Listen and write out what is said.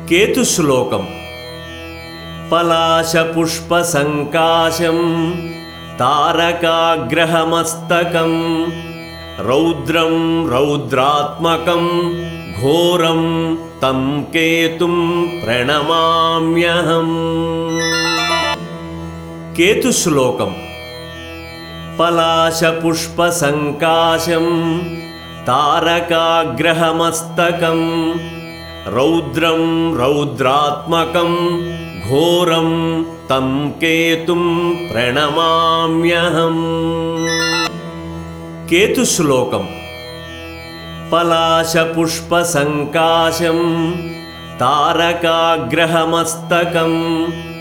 కేతుశ్లోకం పలాశపుష్పసంకాశం తారకాగ్రహమస్తకం రౌద్రం రౌద్రాత్మకం ఘోరం తం కేతుం ప్రణమామ్యహం కేతుశ్లోకం పలాశపుష్పసంకాశం తారకాగ్రహమస్తకం రౌద్రం రౌద్రాత్మకం ఘోరం తం కేతుం ప్రణమామ్యహం కేతుశ్లోకం పలాశపుష్పసంకాశం తారకాగ్రహమస్తకం